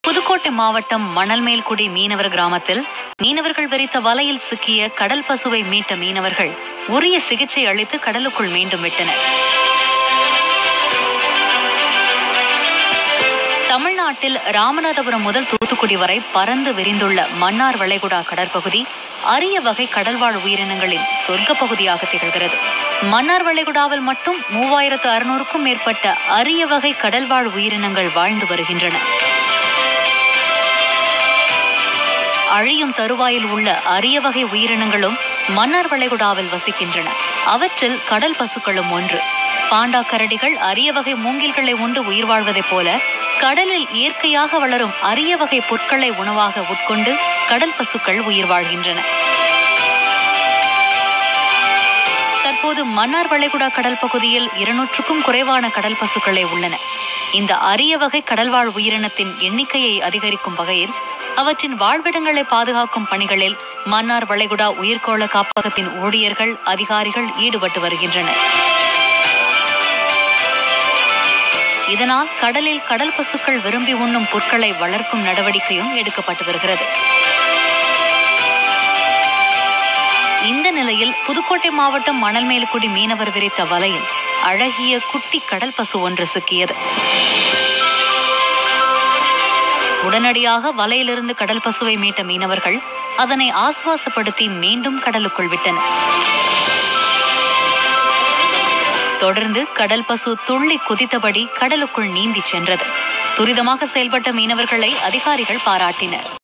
புதுக்கோட்டை மாவட்டம் மணல்மேல்குடி மீனவர் கிராமத்தில் மீனவர்கள் விரித்த வலையில் சிக்கிய கடல் பசுவை மீட்ட மீனவர்கள் உரிய சிகிச்சை அளித்து கடலுக்குள் மீண்டும் விட்டனர் தமிழ்நாட்டில் ராமநாதபுரம் முதல் தூத்துக்குடி வரை பறந்து விரிந்துள்ள மன்னார் வளைகுடா கடற்பகுதி அரிய வகை கடல்வாழ் உயிரினங்களின் சொர்க்க பகுதியாக திகழ்கிறது மன்னார் வளைகுடாவில் மட்டும் மூவாயிரத்து அறுநூறுக்கும் மேற்பட்ட அரிய வகை கடல்வாழ் உயிரினங்கள் வாழ்ந்து வருகின்றன அழியும் தருவாயில் உள்ள அரிய வகை உயிரினங்களும் மன்னார் வளைகுடாவில் வசிக்கின்றன அவற்றில் கடல் பசுக்களும் ஒன்று பாண்டா கரடிகள் அரிய வகை மூங்கில்களை உண்டு உயிர் வாழ்வதைப் போல கடலில் இயற்கையாக வளரும் அரிய வகை புற்களை உணவாக உட்கொண்டு கடல் பசுக்கள் உயிர் வாழ்கின்றன தற்போது மன்னார் வளைகுடா கடல் பகுதியில் இருநூற்றுக்கும் குறைவான கடல் பசுக்களே உள்ளன இந்த அரிய வகை கடல்வாழ் உயிரினத்தின் எண்ணிக்கையை அதிகரிக்கும் வகையில் அவற்றின் வாழ்விடங்களை பாதுகாக்கும் பணிகளில் மன்னார் வளைகுடா உயிர்கோள காப்பகத்தின் ஊழியர்கள் அதிகாரிகள் ஈடுபட்டு வருகின்றனர் இதனால் கடலில் கடல் பசுக்கள் விரும்பி உண்ணும் புற்களை வளர்க்கும் நடவடிக்கையும் எடுக்கப்பட்டு வருகிறது இந்த நிலையில் புதுக்கோட்டை மாவட்டம் மணல்மேல்குடி மீனவர் விரித்த வலையில் அழகிய குட்டி கடல் பசு ஒன்று சிக்கியது உடனடியாக வலையிலிருந்து கடல் பசுவை மீட்ட மீனவர்கள் அதனை ஆசுவாசப்படுத்தி மீண்டும் கடலுக்குள் விட்டனர் தொடர்ந்து கடல் பசு துள்ளி குதித்தபடி கடலுக்குள் நீந்தி சென்றது துரிதமாக செயல்பட்ட மீனவர்களை அதிகாரிகள் பாராட்டினர்